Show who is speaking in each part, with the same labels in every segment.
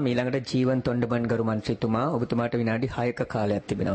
Speaker 1: මීළඟට ජීවන් තොණ්ඩමන් ගරු මන්ත්‍රීතුමා ඔබතුමාට විනාඩි 6ක කාලයක් තිබෙනවා.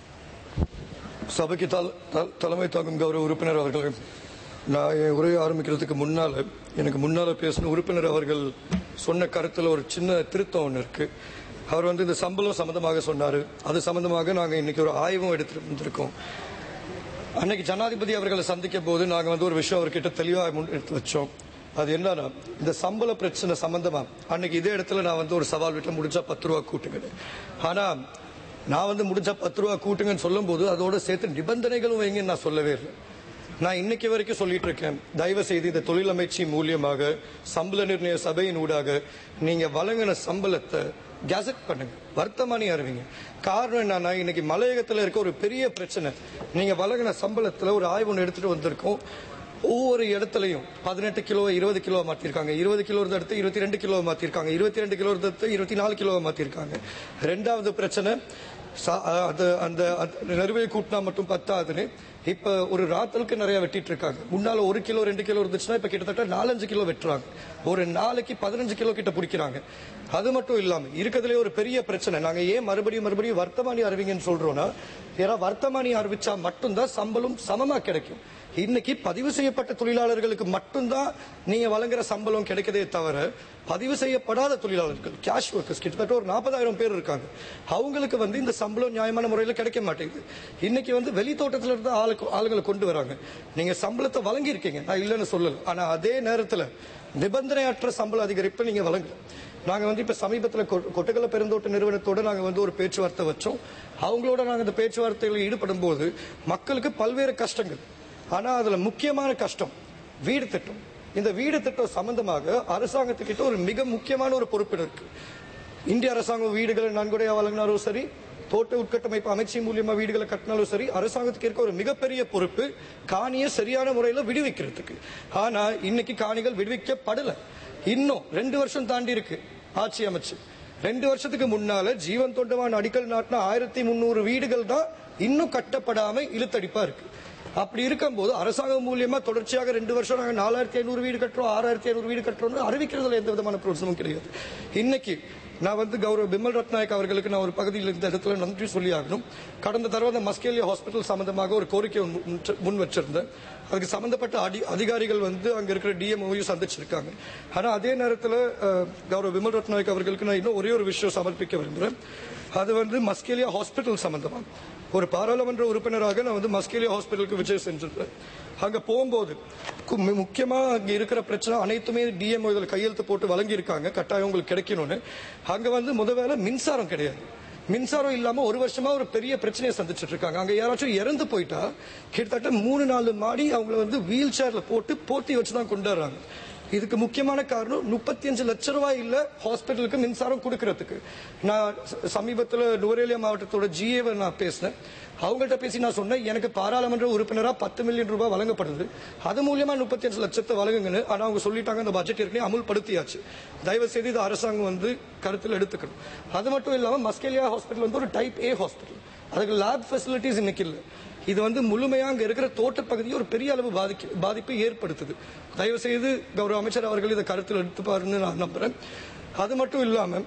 Speaker 2: சபைக்கு தல- த- தலைமை தாங்கும் கௌரவ உறுப்பினர் அவர்களே நான் என் உரையை ஆரம்பிக்கிறதுக்கு முன்னால எனக்கு முன்னால பேசின உறுப்பினர் அவர்கள் சொன்ன கருத்துல ஒரு சின்ன திருத்தம் ஒன்று இருக்கு அவர் வந்து இந்த சம்பளம் சம்பந்தமாக சொன்னாரு அது சம்பந்தமாக நாங்க இன்னைக்கு ஒரு ஆய்வும் எடுத்துட்டு வந்திருக்கோம் அன்னைக்கு ஜனாதிபதி அவர்களை சந்திக்க போது நாங்க வந்து ஒரு விஷயம் அவர்கிட்ட தெளிவாக முன் எடுத்து வச்சோம் அது என்னன்னா இந்த சம்பள பிரச்சனை சம்பந்தமா அன்னைக்கு இதே இடத்துல நான் வந்து ஒரு சவால் வீட்டில் முடிஞ்சா பத்து ரூபா கூட்டுங்க ஆனா நான் வந்து முடிஞ்சா பத்து ரூபா கூட்டுங்கன்னு சொல்லும்போது அதோட சேர்த்து நிபந்தனைகளும் வைங்கன்னு நான் சொல்லவே இல்லை நான் இன்னைக்கு வரைக்கும் சொல்லிட்டு இருக்கேன் தயவு செய்து இந்த தொழில் அமைச்சி மூலியமாக சம்பள நிர்ணய சபையின் ஊடாக நீங்க வழங்கின சம்பளத்தை கேசட் பண்ணுங்க வர்த்தமானி அறிவிங்க காரணம் என்னன்னா இன்னைக்கு மலையகத்துல இருக்க ஒரு பெரிய பிரச்சனை நீங்க வழங்கின சம்பளத்துல ஒரு ஆய்வு ஒன்று எடுத்துட்டு வந்திருக்கோம் ஒவ்வொரு இடத்துலையும் பதினெட்டு கிலோ இருபது கிலோ மாத்திருக்காங்க இருபது கிலோ இருந்த இடத்த இருபத்தி ரெண்டு கிலோ மாத்திருக்காங்க இருபத்தி ரெண்டு கிலோ இருந்த இடத்த இருபத்தி நாலு கிலோ மாத்திருக்காங்க ரெண்டாவது பிரச்சனை சா- அது அந்த அந்த நிறுவையை கூட்டினா மட்டும் பத்தாதுன்னு இப்ப ஒரு ராத்தலுக்கு நிறைய வெட்டிட்டு இருக்காங்க முன்னால ஒரு கிலோ ரெண்டு கிலோ இருந்துச்சுன்னா இப்ப கிட்டத்தட்ட நாலஞ்சு கிலோ வெட்டுறாங்க ஒரு நாளைக்கு பதினஞ்சு கிலோ கிட்ட பிடிக்கிறாங்க அது மட்டும் இல்லாம இருக்கிறதுலே ஒரு பெரிய பிரச்சனை நாங்க ஏன் மறுபடியும் மறுபடியும் வர்த்தமானி அறிவிங்கன்னு சொல்றோம்னா ஏன்னா வர்த்தமானி அறிவிச்சா மட்டும்தான் சம்பளம் சமமா கிடைக்கும் இன்னைக்கு பதிவு செய்யப்பட்ட தொழிலாளர்களுக்கு மட்டும்தான் நீங்க வழங்குற சம்பளம் கிடைக்கதே தவிர பதிவு செய்யப்படாத தொழிலாளர்கள் கேஷ் ஒர்க்கர்ஸ் கிட்டத்தட்ட ஒரு நாற்பதாயிரம் பேர் இருக்காங்க அவங்களுக்கு வந்து இந்த சம்பளம் நியாயமான முறையில் கிடைக்க மாட்டேங்குது இன்னைக்கு வந்து வெளி தோட்டத்துல இருந்து ஆளு ஆளுங்களை கொண்டு வராங்க நீங்க சம்பளத்தை வழங்கியிருக்கீங்க நான் இல்லைன்னு சொல்லல ஆனா அதே நேரத்துல நிபந்தனையற்ற சம்பள அதிகரிப்பை நீங்க வழங்கல நாங்க வந்து இப்ப சமீபத்துல கொ- கொட்டகல பெருந்தோட்ட நிறுவனத்தோட நாங்க வந்து ஒரு பேச்சுவார்த்தை வச்சோம் அவங்களோட நாங்க இந்த பேச்சுவார்த்தைகளில் ஈடுபடும் போது மக்களுக்கு பல்வேறு கஷ்டங்கள் ஆனா அதுல முக்கியமான கஷ்டம் வீடு திட்டம் இந்த வீடு திட்டம் சம்பந்தமாக அரசாங்கத்துக்கிட்ட ஒரு மிக முக்கியமான ஒரு பொறுப்பு இருக்கு இந்திய அரசாங்கம் வீடுகளை நன்கொடையா வழங்கினாலும் சரி தோட்ட உட்கட்டமைப்பு அமைச்சு மூலியமா வீடுகளை கட்டினாலும் சரி அரசாங்கத்துக்கு இருக்க ஒரு மிகப்பெரிய பொறுப்பு காணியை சரியான முறையில விடுவிக்கிறதுக்கு ஆனா இன்னைக்கு காணிகள் விடுவிக்கப்படல இன்னும் ரெண்டு வருஷம் தாண்டி இருக்கு ஆட்சி அமைச்சு ரெண்டு வருஷத்துக்கு முன்னால ஜீவன் தொண்டவான் அடிக்கல் நாட்டின ஆயிரத்தி முந்நூறு வீடுகள் தான் இன்னும் கட்டப்படாம இழுத்தடிப்பா இருக்கு அப்படி இருக்கும்போது அரசாங்கம் மூலியமா தொடர்ச்சியாக ரெண்டு வருஷம் நாங்க நாலாயிரத்தி ஐநூறு வீடு கட்டுறோம் ஆறாயிரத்தி ஐநூறு வீடு கட்டுறோம்னு அறிவிக்கிறதுல எந்த விதமான பிரோசனமும் கிடையாது இன்னைக்கு நான் வந்து கௌரவ பிமல் ரத்நாயக் அவர்களுக்கு நான் ஒரு பகுதியில் இந்த இடத்துல நன்றி சொல்லி ஆகணும் கடந்த தடவை அந்த மஸ்கேலியா ஹாஸ்பிட்டல் சம்பந்தமாக ஒரு கோரிக்கை முன் முன் முன் வச்சிருந்தேன் அதுக்கு சம்பந்தப்பட்ட அடி அதிகாரிகள் வந்து அங்க இருக்கிற டிஎம்ஓயும் சந்திச்சிருக்காங்க ஆனா அதே நேரத்தில் கௌரவ பிமல் ரத்நாயக் அவர்களுக்கு நான் இன்னும் ஒரே ஒரு விஷயம் சமர்ப்பிக்க விரும்புறேன் அது வந்து மஸ்கேலியா ஹாஸ்பிட்டல் சம்பந்தமா ஒரு பாராளுமன்ற உறுப்பினராக நான் வந்து மஸ்கேலியா ஹாஸ்பிட்டலுக்கு விஜய் செஞ்சிருந்தேன் அங்க போகும்போது கு- மு- முக்கியமா அங்க இருக்கிற பிரச்சனை அனைத்துமே டிஎம்ஓ இதுல கையெழுத்து போட்டு வழங்கியிருக்காங்க கட்டாயம் உங்களுக்கு கிடைக்கணும்னு அங்க வந்து முத வேளை மின்சாரம் கிடையாது மின்சாரம் இல்லாம ஒரு வருஷமா ஒரு பெரிய பிரச்சனையை சந்திச்சிட்டு இருக்காங்க அங்க யாராச்சும் இறந்து போயிட்டா கிட்டத்தட்ட மூணு நாலு மாடி அவங்கள வந்து வீல் சேர்ல போட்டு போத்தி வச்சுதான் கொண்டு வர்றாங்க இதுக்கு முக்கியமான காரணம் முப்பத்தி அஞ்சு லட்சம் ரூபாய் இல்ல ஹாஸ்பிட்டலுக்கு மின்சாரம் கொடுக்கறதுக்கு நான் ச- சமீபத்துல நுவரேலியா மாவட்டத்தோட ஜிஏவை நான் பேசினேன் அவங்கள்ட்ட பேசி நான் சொன்னேன் எனக்கு பாராளுமன்ற உறுப்பினரா பத்து மில்லியன் ரூபாய் வழங்கப்படுது அது மூலியமா முப்பத்தி அஞ்சு லட்சத்தை வழங்குங்கன்னு ஆனா அவங்க சொல்லிட்டாங்க அந்த பட்ஜெட் ஏற்கனவே அமுல்படுத்தியாச்சு தயவு செய்து இது அரசாங்கம் வந்து கருத்தில் எடுத்துக்கணும் அது மட்டும் இல்லாம மஸ்கேலியா ஹாஸ்பிட்டல் வந்து ஒரு டைப் ஏ ஹாஸ்பிட்டல் அதுக்கு லேப் ஃபெசிலிட்டிஸ் இன்னைக்கு இல்லை இது வந்து முழுமையா அங்க இருக்கிற தோட்டப்பகுதியை ஒரு பெரிய அளவு பாதிக்க பாதிப்பை ஏற்படுத்துது தயவு செய்து கௌரவ அமைச்சர் அவர்கள் இதை கருத்தில் எடுத்துப்பாருன்னு நான் நம்புறேன் அது மட்டும் இல்லாம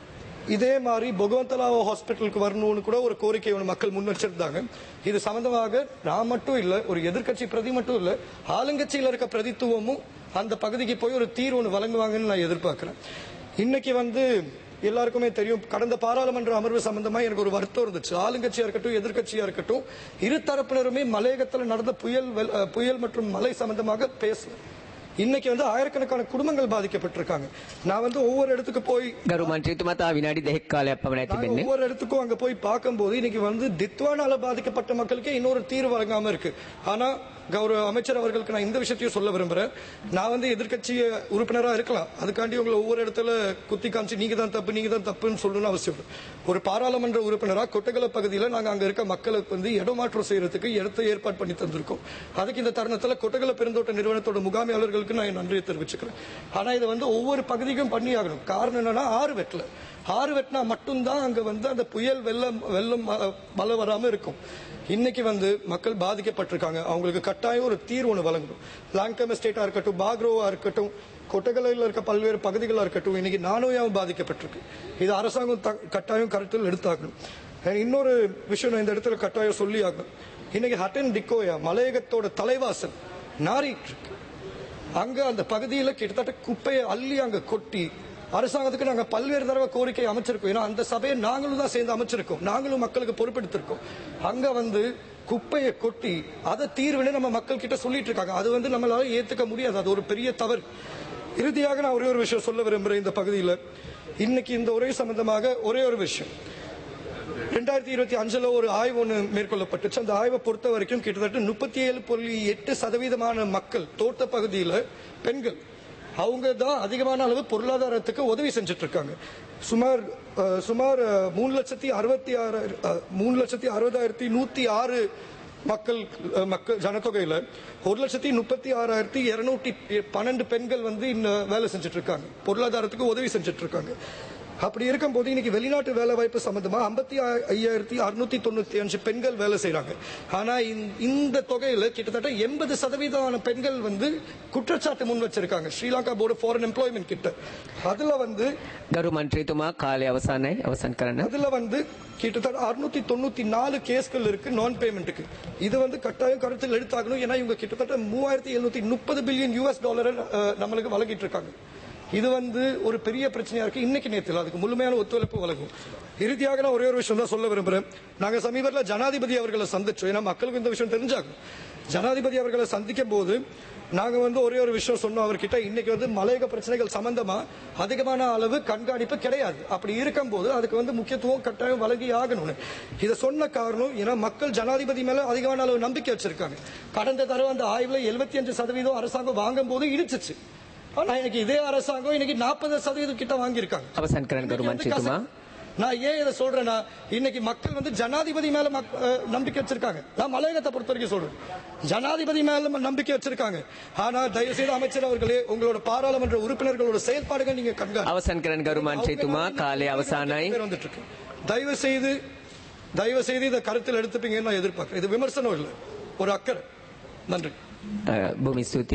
Speaker 2: இதே மாதிரி பொகவந்தலாவோ ஹாஸ்பிட்டலுக்கு வரணும்னு கூட ஒரு கோரிக்கை ஒன்று மக்கள் முன் வச்சிருந்தாங்க இது சம்பந்தமாக நான் மட்டும் இல்ல ஒரு எதிர்க்கட்சி பிரதி மட்டும் இல்ல ஆளுங்கட்சியில் இருக்க பிரதித்துவமும் அந்த பகுதிக்கு போய் ஒரு தீர்வு ஒன்று வழங்குவாங்கன்னு நான் எதிர்பார்க்கிறேன் இன்னைக்கு வந்து எல்லாருக்குமே தெரியும் கடந்த பாராளுமன்ற அமர்வு சம்பந்தமா எனக்கு ஒரு வருத்தம் இருந்துச்சு ஆளுங்கட்சியா இருக்கட்டும் எதிர்க்கட்சியா இருக்கட்டும் இரு தரப்பினருமே மலையகத்தில் நடந்த புயல் வெள்ள- அஹ், புயல் மற்றும் மழை சம்பந்தமாக பேசல இன்னைக்கு வந்து ஆயிரக்கணக்கான குடும்பங்கள் பாதிக்கப்பட்டிருக்காங்க நான் வந்து ஒவ்வொரு இடத்துக்கு போய்
Speaker 1: ගරු මන්ත්‍රීතුමා තා විනාඩි 2ක කාලයක් පමණයි
Speaker 2: நாங்க
Speaker 1: තිබෙන්නේ.
Speaker 2: ஒவ்வொரு இடத்துக்கும் அங்க போய் பார்க்கும்போது இன்னைக்கு வந்து தித்வானால பாதிக்கப்பட்ட மக்களுக்கே இன்னொரு தீர்வு வழங்காம இருக்கு ஆனா கௌரவ அமைச்சர் அவர்களுக்கு நான் இந்த விஷயத்தையும் சொல்ல விரும்புறேன் நான் வந்து எதிர்க்கட்சி உறுப்பினரா இருக்கலாம் அதுக்காண்டி உங்களை ஒவ்வொரு இடத்துல குத்தி காமிச்சு நீங்க தான் தப்பு நீங்க தான் தப்புன்னு சொல்லணும்னு அவசியம் இல்லை. ஒரு பாராளுமன்ற உறுப்பினரா கொட்டகல பகுதியில நாங்க அங்க இருக்க மக்களுக்கு வந்து இடமாற்றம் செய்யறதுக்கு இடத்தை ஏற்பாடு பண்ணி தந்திருக்கோம் அதுக்கு இந்த தருணத்துல கொட்டகல பெருந்தோட்ட நிறுவனத்தோட முகாமையாளர்களுக்கு நான் என் நன்றியை தெரிவிச்சுக்கிறேன் ஆனா இதை வந்து ஒவ்வொரு பகுதிக்கும் பண்ணி ஆகணும் காரணம் என்னன்னா ஆறு வெட்டல ஆறு வெட்டினா மட்டும்தான் அங்க வந்து அந்த புயல் வெள்ளம் வெள்ளம் ம- மழை வராம இருக்கும் இன்னைக்கு வந்து மக்கள் பாதிக்கப்பட்டிருக்காங்க அவங்களுக்கு கட்டாயம் ஒரு தீர்வு ஒன்று வழங்கணும் லாங்கம் எஸ்டேட்டா இருக்கட்டும் பாக்ரோவா இருக்கட்டும் கொட்டகலையில் இருக்க பல்வேறு பகுதிகளாக இருக்கட்டும் இன்னைக்கு நானோயாவும் பாதிக்கப்பட்டிருக்கு இது அரசாங்கம் த- கட்டாயம் கருத்தில் எடுத்தாகணும் அஹ் இன்னொரு விஷயம் நான் இந்த இடத்துல கட்டாயம் சொல்லி ஆகணும் இன்னைக்கு ஹட்டன் டிக்கோயா மலையகத்தோட தலைவாசல் நாறிட்டு இருக்கு அங்க அந்த பகுதியில கிட்டத்தட்ட குப்பையை அள்ளி அங்க கொட்டி அரசாங்கத்துக்கு நாங்க பல்வேறு தடவை கோரிக்கை அமைச்சிருக்கோம் ஏன்னா அந்த சபையை நாங்களும் தான் சேர்ந்து அமைச்சிருக்கோம் நாங்களும் மக்களுக்கு பொறுப்பெடுத்திருக்கோம் அங்க வந்து குப்பையை கொட்டி அதை தீர்வுன்னு நம்ம மக்கள் கிட்ட சொல்லிட்டு இருக்காங்க அது வந்து நம்மளால ஏத்துக்க முடியாது அது ஒரு பெரிய தவறு இறுதியாக நான் ஒரே ஒரு விஷயம் சொல்ல விரும்புறேன் இந்த பகுதியில் இன்னைக்கு இந்த உரை சம்பந்தமாக ஒரே ஒரு விஷயம் ரெண்டாயிரத்தி இருபத்தி அஞ்சுல ஒரு ஆய்வு ஒன்று மேற்கொள்ளப்பட்டுச்சு அந்த ஆய்வை பொறுத்த வரைக்கும் கிட்டத்தட்ட முப்பத்தி ஏழு புள்ளி எட்டு சதவீதமான மக்கள் தோட்ட பகுதியில் பெண்கள் அவங்க தான் அதிகமான அளவு பொருளாதாரத்துக்கு உதவி செஞ்சுட்டு இருக்காங்க சுமார் அஹ், சுமார் அஹ், மூணு லட்சத்தி அறுபத்தி ஆறு அஹ், மூணு லட்சத்தி அறுபதாயிரத்தி நூத்தி ஆறு மக்கள் அஹ், மக்கள் ஜனத்தொகையில ஒரு லட்சத்தி முப்பத்தி ஆறாயிரத்தி இருநூத்தி பன்னெண்டு பெண்கள் வந்து இன்னும் வேலை செஞ்சுட்டு இருக்காங்க பொருளாதாரத்துக்கு உதவி செஞ்சுட்டு இருக்காங்க அப்படி இருக்கும்போது இன்னைக்கு வெளிநாட்டு வேலை வாய்ப்பு சம்பந்தமா ஐம்பத்தி ஐயாயிரத்தி அறுநூத்தி தொண்ணூத்தி அஞ்சு பெண்கள் வேலை செய்றாங்க ஆனா இந்த- இந்த தொகையில கிட்டத்தட்ட எண்பது சதவீதமான பெண்கள் வந்து குற்றச்சாட்டு முன் வச்சிருக்காங்க ஸ்ரீலங்கா போர்டு ஃபாரின் எம்ப்ளாய்மெண்ட் கிட்ட அதுல வந்து
Speaker 1: ගරු මන්ත්‍රීතුමා කාලය අවසානයි අවසන් කරන්න.
Speaker 2: அதுல வந்து கிட்டத்தட்ட அறுநூத்தி தொண்ணூத்தி நாலு கேஸ்கள் இருக்கு நான் பேமெண்ட்டுக்கு இது வந்து கட்டாயம் கருத்தில் எடுத்தாகணும் ஏன்னா இவங்க கிட்டத்தட்ட மூவாயிரத்தி எழுநூத்தி முப்பது பில்லியன் யூஎஸ் டாலரை அஹ், நம்மளுக்கு வழங்கிட்டு இருக்காங்க இது வந்து ஒரு பெரிய பிரச்சனையா இருக்கு இன்னைக்கு நேரத்தில் அதுக்கு முழுமையான ஒத்துழைப்பு வழங்கும் இறுதியாக நான் ஒரே ஒரு விஷயம் தான் சொல்ல விரும்புறேன் நாங்க சமீபத்தில் ஜனாதிபதி அவர்களை சந்திச்சோம் ஏன்னா மக்களுக்கு இந்த விஷயம் தெரிஞ்சாகும் ஜனாதிபதி அவர்களை சந்திக்கும் போது நாங்க வந்து ஒரே ஒரு விஷயம் சொன்னோம் அவர்கிட்ட இன்னைக்கு வந்து மலையக பிரச்சனைகள் சம்பந்தமா அதிகமான அளவு கண்காணிப்பு கிடையாது அப்படி இருக்கும்போது அதுக்கு வந்து முக்கியத்துவம் கட்டாயம் வழங்கி ஆகணும்னு இதை சொன்ன காரணம் ஏன்னா மக்கள் ஜனாதிபதி மேல அதிகமான அளவு நம்பிக்கை வச்சிருக்காங்க கடந்த தடவை அந்த ஆய்வுல எழுபத்தி அஞ்சு சதவீதம் அரசாங்கம் வாங்கும் போது இடிச்சிச்சு ஆனா இன்னைக்கு இதே அரசாங்கம் இன்னைக்கு நாற்பது சதவீதம் கிட்ட வாங்கியிருக்காங்க
Speaker 1: අවසන් කරන්න ගරු
Speaker 2: இன்னைக்கு வந்து
Speaker 1: මන්ත්‍රීතුමා.
Speaker 2: கச- நான் ஏன் இதை சொல்றேன்னா இன்னைக்கு மக்கள் வந்து ஜனாதிபதி மேல மக்- அஹ் நம்பிக்கை வச்சிருக்காங்க நான் மலையகத்தை பொறுத்த வரைக்கும் சொல்றேன் ஜனாதிபதி மேல நம்பிக்கை வச்சிருக்காங்க ஆனா தயவு செய்து அமைச்சர் அவர்களே உங்களோட பாராளுமன்ற உறுப்பினர்களோட செயல்பாடுகள் நீங்க கண்காணி
Speaker 1: අවසන් කරන්න ගරු මන්ත්‍රීතුමා කාලය අවසානයි.
Speaker 2: பேர் வந்துட்டு இருக்கு தயவு செய்து தயவு செய்து இதை கருத்தில் எடுத்துப்பீங்கன்னு நான் எதிர்பார்க்கிறேன் இது விமர்சனம் இல்லை ஒரு அக்கறை நன்றி
Speaker 1: අ, බොහොම ස්තුතියි